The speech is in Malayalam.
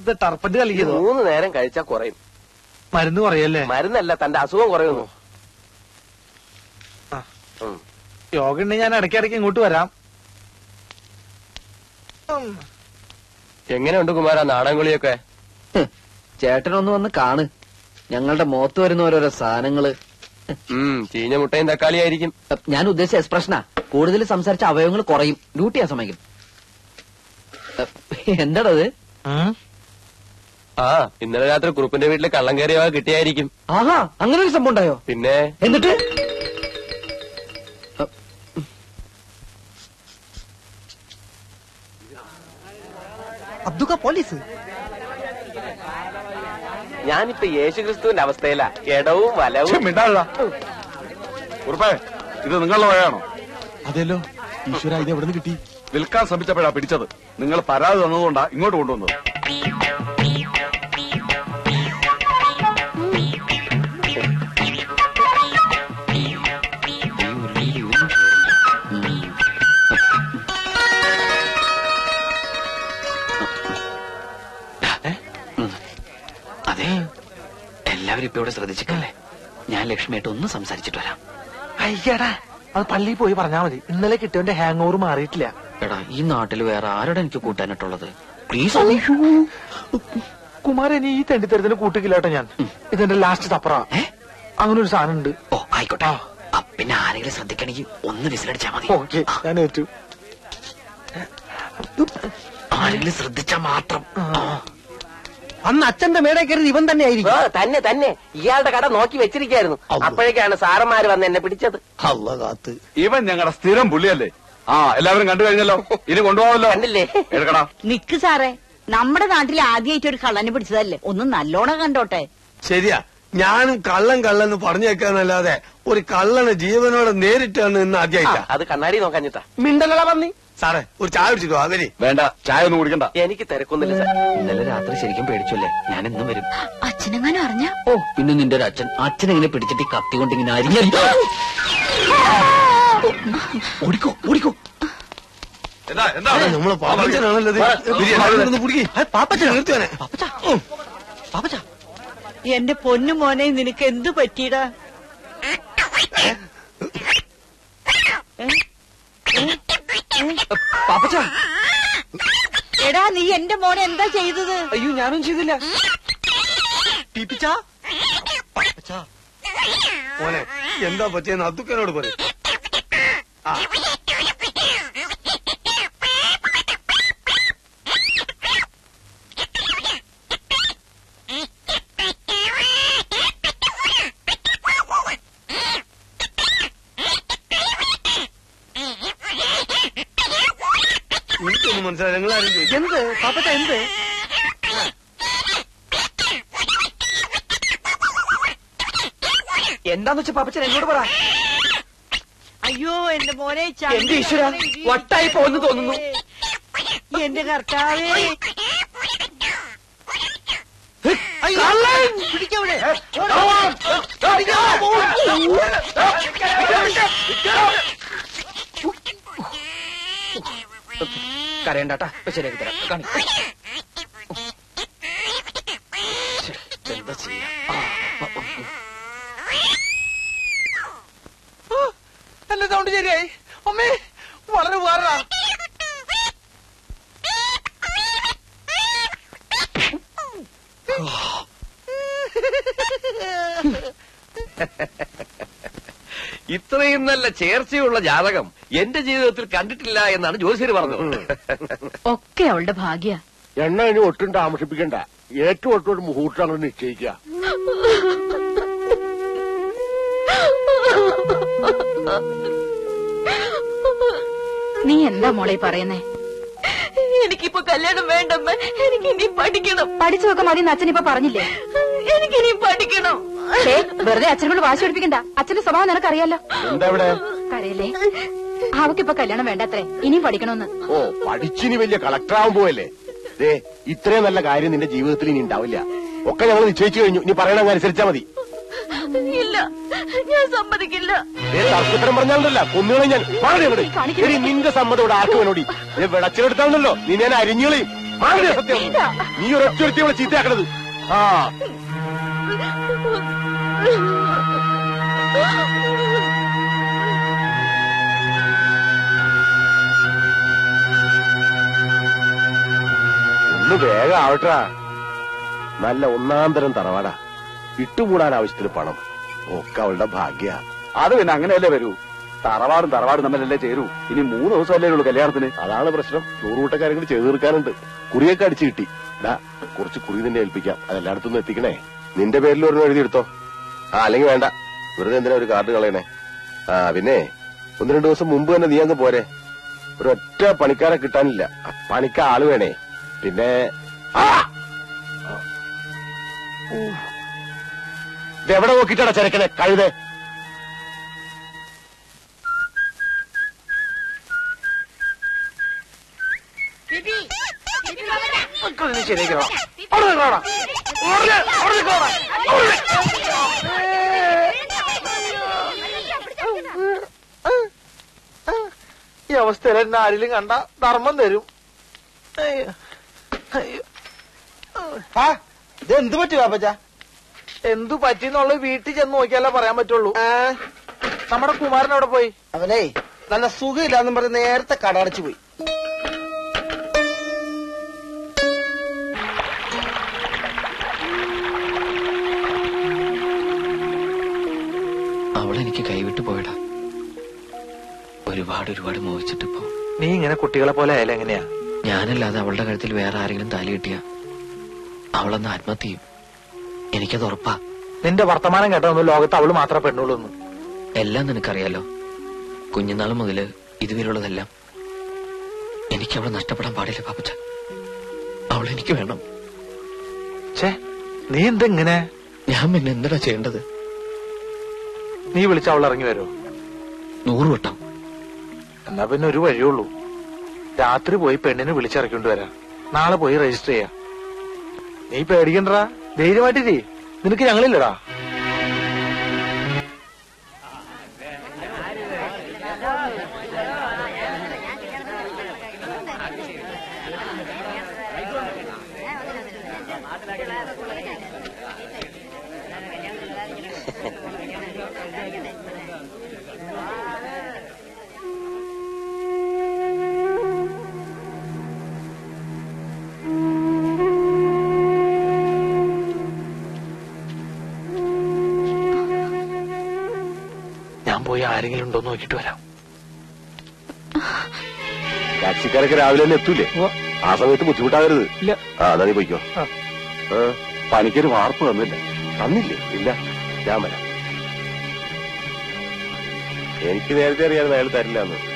രാത്രിത്തെ ടർപ്പന്റ് കളിക്കതോ മൂന്ന് നേരം കഴിച്ചാൽ കുറയും മരുന്ന് കുറയല്ലേ മരുന്നല്ല തന്റെ അസുഖം കുറയുന്നു ആ. ഉം. യോഗ ഉണ്ടെങ്കിൽ ഞാൻ ഇടയ്ക്കിടയ്ക്ക് ഇങ്ങോട്ട് വരാം ഉം. എങ്ങനെയുണ്ട് കുമാര നാടൻകുളിയൊക്കെ ചേട്ടനൊന്ന് വന്ന് കാണ് ഞങ്ങളുടെ മുഖത്ത് വരുന്ന ഓരോരോ സാധനങ്ങള് ഉം ചീഞ്ഞ മുട്ടയും തക്കാളിയായിരിക്കും ഞാൻ ഉദ്ദേശിച്ച എക്സ്പ്രഷനാ കൂടുതൽ സംസാരിച്ച അവയവങ്ങൾ കുറയും ഡ്യൂട്ടി ചെയ്യാൻ സമയം എന്താടത് ഉം. ആ ഇന്നലെ രാത്രി കുറുപ്പിന്റെ വീട്ടിൽ കള്ളം കയറിയ കിട്ടിയായിരിക്കും ആഹാ അങ്ങനെ ഒരു സംഭവം ഉണ്ടായോ പിന്നെ എന്നിട്ട് അബ്ദുക്ക പോലീസ് ഞാനിപ്പോ യേശുക്രിസ്തുവിന്റെ അവസ്ഥയിലാ ഇടവും വലവും മിണ്ടാ ഉറപ്പേ ഇത് നിങ്ങളുടെ വഴയാണോ അതെല്ലോ ഈശ്വര ഇത് എവിടെ നിന്ന് കിട്ടി വിൽക്കാൻ ശ്രമിച്ചപ്പോഴാ പിടിച്ചത് നിങ്ങൾ പരാതി തന്നതുകൊണ്ടാ ഇങ്ങോട്ട് കൊണ്ടുവന്നത് അതെ എല്ലാവരും ഇപ്പൊ ഇവിടെ ശ്രദ്ധിച്ചിട്ടല്ലേ ഞാൻ ലക്ഷ്മിയായിട്ട് ഒന്ന് സംസാരിച്ചിട്ട് വരാം അയ്യടാ അത് പള്ളിയിൽ പോയി പറഞ്ഞാ മതി ഇന്നലെ കിട്ടിയവന്റെ ഹാങ് ഓവർ മാറിയിട്ടില്ല എടാ ഈ നാട്ടിൽ വേറെ ആരോടെ എനിക്ക് കൂട്ടാനായിട്ടുള്ളത് പ്ലീസ് കുമാരൻ ഈ തെണ്ടിത്തരത്തിന് കൂട്ടുകില്ലാട്ടോ ഞാൻ ഇതെന്റെ ലാസ്റ്റ് തപ്പറ ഏ? അങ്ങനെ ഒരു സാധനം ഉണ്ട് ഓ ആയിക്കോട്ടെ ആ, പിന്നെ ആരെങ്കിലും ശ്രദ്ധിക്കണമെങ്കിൽ ഒന്ന് വിസിലടിച്ചാ മതി ഓക്കെ ആ, ഞാൻ ഏറ്റു ആരെങ്കിലും ശ്രദ്ധിച്ചാ മാത്രം ആ. അന്ന് അച്ഛന്റെ മേടെ കയറി ഇവൻ തന്നെ ആയിരിക്കും ആ, തന്നെ തന്നെ ഇയാളുടെ കട നോക്കി വെച്ചിരിക്കായിരുന്നു അപ്പോഴേക്കാണ് സാറന്മാര് വന്ന് എന്നെ പിടിച്ചത് അല്ല കാത്ത് ഇവൻ ഞങ്ങളുടെ സ്ഥിരം പുള്ളിയല്ലേ ആ എല്ലാവരും കണ്ടു കഴിഞ്ഞല്ലോ ഇനി കൊണ്ടുപോകാമല്ലോ കണ്ടില്ലേ എടുക്കടാ നിക്ക് സാറേ നമ്മുടെ നാട്ടിൽ ആദ്യമായിട്ട് ഒരു കള്ളനെ പിടിച്ചതല്ലേ ഒന്ന് നല്ലോണം കണ്ടോട്ടെ ശരിയാ ഞാനും കള്ളൻ കള്ളെന്ന് പറഞ്ഞേക്കാന്നല്ലാതെ ഒരു കള്ളന് ജീവനോടെ നേരിട്ടാണ് ഇന്ന് ആ, ആദ്യമായിട്ടാ അത് കണ്ണാടി നോക്കാഞ്ഞിട്ടാ മിണ്ടലള പന്നി സാറേ ഒരു ചായ കുടിച്ചിട്ടോ അവര് വേണ്ട ചായ ഒന്നും കുടിക്കണ്ട എനിക്ക് തിരക്കൊന്നുമില്ല സാർ ഇന്നലെ രാത്രി ശരിക്കും പേടിച്ചല്ലേ ഞാൻ എന്നും വരും അച്ഛനെങ്ങാനും അറിഞ്ഞ ഓ പിന്നെ നിന്റെ ഒരു അച്ഛൻ അച്ഛൻ ഇങ്ങനെ പിടിച്ചിട്ട് ഈ കത്തി കൊണ്ട് ഇങ്ങനെ അരിഞ്ഞ ഓടിക്കോ ഓടിക്കോ എന്താ എന്താ നമ്മളെ പാപ്പച്ചനാണല്ലോ ഇത്. പിടിക്ക്. പാപ്പച്ചൻ നിർത്തുവാനെ പാപ്പച്ച എന്റെ പൊന്നു മോനെ നിനക്ക് എന്ത് പറ്റിയടാ പാപ്പച്ച എടാ നീ എന്റെ മോനെ എന്താ ചെയ്തത് അയ്യോ ഞാനും ചെയ്തില്ല പീപ്പിച്ച പാപ്പച്ച മോനെ എന്താ പറ്റിയെന്ന് അത്തുക്കനോട് പറയും എനിക്കൊന്നും മനസ്സിലായി നിങ്ങളാരും ചോദിച്ചു എന്ത് പാപ്പച്ച എന്ത് എന്താന്ന് വെച്ചാ പാപ്പച്ചൻ എന്നോട് പറ അയ്യോ എന്റെ മോനെ എന്റെ ഈശ്വരാ, വട്ടായി പോയെന്ന് തോന്നുന്നു. എന്റെ കർത്താവേ പിടിക്കവിടെ കരയണ്ടാട്ടാ ഇപ്പൊ ശരിയാക്കി തരാം കാണി എന്താ ചെയ്യാ ആ, ആ, ആ, ആ. എന്റെ സൗണ്ട് ശരിയായി അമ്മേ വളരെ ഉപകാരടാ ഇത്രയും നല്ല ചേർച്ചയുള്ള ജാതകം എന്റെ ജീവിതത്തിൽ കണ്ടിട്ടില്ല എന്നാണ് ജോത്സ്യര് പറഞ്ഞത് ഒക്കെ അവളുടെ ഭാഗ്യ എണ്ണ ഇനി ഒട്ടും താമസിപ്പിക്കണ്ട ഏറ്റവും ഒട്ടും ഒരു മുഹൂർത്തം അങ്ങ് നിശ്ചയിക്കുക നീ എന്താ മോളെ പറയുന്നേ എനിക്കിപ്പോ കല്യാണം വേണ്ടമ്മ എനിക്ക് ഇനി പഠിക്കണം പഠിച്ചു നോക്കാൻ മതി അച്ഛൻ ഇപ്പൊ പറഞ്ഞില്ലേ എനിക്കിനി പഠിക്കണം ഛേ, വെറുതെ അച്ഛനോട് വാശി പഠിപ്പിക്കണ്ട അച്ഛന്റെ സ്വഭാവം നിനക്കറിയാലോ എന്താ ഇവിടെ കരയല്ലേ അവക്കിപ്പൊ കല്യാണം വേണ്ടത്രേ ഇനിയും പഠിക്കണമെന്ന് ഓ പഠിച്ചിനി വലിയ കളക്ടർ ആവാൻ പോവല്ലേ ദേ ഇത്രയും നല്ല കാര്യം നിന്റെ ജീവിതത്തിൽ ഇനി ഉണ്ടാവില്ല ഒക്കെ ഞങ്ങൾ നിശ്ചയിച്ചു കഴിഞ്ഞു നീ പറയണ അങ്ങ് അനുസരിച്ചാ മതി ഇല്ല ഞാൻ സമ്മതിക്കില്ല ദേ തർക്കത്തരം പറഞ്ഞാലല്ല കൊന്നുകളെ ഞാൻ പറഞ്ഞു ഇവിടെ എടി നിന്റെ സമ്മതം ഇവിടെ ആർക്ക് വേണോടി വിളച്ചിലെടുത്താണല്ലോ നീ ഞാൻ അരിഞ്ഞുകളയും ആരുടെ സത്യം നീ ഒരൊറ്റ ഇവിടെ ചീത്തയാക്കണത് ആ ഒന്ന് വേഗം ആവട്ടാ നല്ല ഒന്നാം തരം തറവാടാ ഇട്ടുകൂടാൻ ആവശ്യത്തിന് പണം ഒക്കെ അവളുടെ ഭാഗ്യ അത് പിന്നെ അങ്ങനെയല്ലേ വരൂ തറവാടും തറവാടും തമ്മിലല്ലേ ചേരൂ ഇനി മൂന്ന് ദിവസമല്ലേ ഉള്ളൂ കല്യാണത്തിന് അതാണ് പ്രശ്നം നൂറുകൂട്ടക്കാരെങ്കിലും ചെയ്തു തീർക്കാനുണ്ട് കുറിയൊക്കെ അടിച്ചു കിട്ടി ഡാ കുറച്ച് കുറി നിന്നെ ഏൽപ്പിക്കാം അതെല്ലായിടത്തും എത്തിക്കണേ നിന്റെ പേരിൽ ഒരെണ്ണം എഴുതിയെടുത്തോ ആ അല്ലെങ്കിൽ വേണ്ട വെറുതെ എന്തിനാ ഒരു കാർഡ് കളയണേ ആ പിന്നെ ഒന്ന് രണ്ടു ദിവസം മുമ്പ് തന്നെ നീ അങ്ങ് പോരെ ഒരൊറ്റ പണിക്കാരെ കിട്ടാനില്ല ആ പണിക്ക ആള് വേണേ പിന്നെ ആ! ഇതെവിടെ നോക്കിട്ടാടാ ചെരക്കനെ കഴുതേ ശരിയാക്കണം അവിടെ നിൽക്കണോടാ. അവിടെ നി- അവിടെ നിൽക്കണോടാ. അവിടെ നി- ഈ അവസ്ഥയിൽ എന്നെ ആരെങ്കിലും കണ്ട ധർമ്മം തരും അയ്യോ. അയ്യോ. ആ ഇത് എന്ത് പറ്റി പാപ്പച്ച എന്തു പറ്റിന്നുള്ളത് വീട്ടിൽ ചെന്ന് നോക്കിയാലേ പറയാൻ പറ്റുള്ളൂ നമ്മുടെ കുമാരൻ അവിടെ പോയി അവനെ നല്ല സുഖമില്ലാന്നും പറഞ്ഞ് നേരത്തെ കട അടച്ചു പോയി അവളെനിക്ക് കൈവിട്ടു പോയടാ ഒരുപാട് ഒരുപാട് മോഹിച്ചിട്ടിപ്പോ നീ ഇങ്ങനെ കുട്ടികളെ പോലെ ആയാലും എങ്ങനെയാ ഞാനല്ലാതെ അവളുടെ കഴുത്തിൽ വേറെ ആരെങ്കിലും താലി കിട്ടിയ അവളന്ന് ആത്മഹത്യ ചെയ്യും എനിക്കത് ഉറപ്പാ നിന്റെ വർത്തമാനം കേട്ടതൊന്നും ലോകത്ത് അവള് മാത്രമേ പെണ്ണുള്ളൂ എന്ന് എല്ലാം നിനക്കറിയാലോ കുഞ്ഞുനാൾ മുതല് ഇതുവരെയുള്ളതെല്ലാം എനിക്ക് അവളെ നഷ്ടപ്പെടാൻ പാടില്ല പാപ്പച്ച അവൾ എനിക്ക് വേണം ഛേ നീ എന്തെങ്ങനെ ഞാൻ പിന്നെ എന്താ ചെയ്യേണ്ടത് നീ വിളിച്ച അവൾ ഇറങ്ങി വരുമോ നൂറ് വട്ടം എന്നാ പിന്നെ ഒരു വഴിയുള്ളൂ രാത്രി പോയി പെണ്ണിനെ വിളിച്ചിറക്കിക്കൊണ്ട് വരാം നാളെ പോയി രജിസ്റ്റർ ചെയ്യാം നീ പേടിക്കണ്ടടാ ധൈര്യമായിട്ടിരി നിനക്ക് ഞങ്ങളില്ലടാ ഞാൻ പോയി ആരെങ്കിലും ഉണ്ടോ നോക്കിട്ട് വരാം ടാക്സിക്കാരൊക്കെ രാവിലെ തന്നെ എത്തൂലേ ആ സമയത്ത് ബുദ്ധിമുട്ടാകരുത് ഇല്ല ആ എന്നാ നീ പോയിക്കോ ആ. ആ, പണിക്കൊരു വാർപ്പ് തന്നില്ല തന്നില്ലേ ഇല്ല ഞാൻ വരാം എനിക്ക് നേരത്തെ അറിയാതെ അയാൾ തരില്ല എന്ന്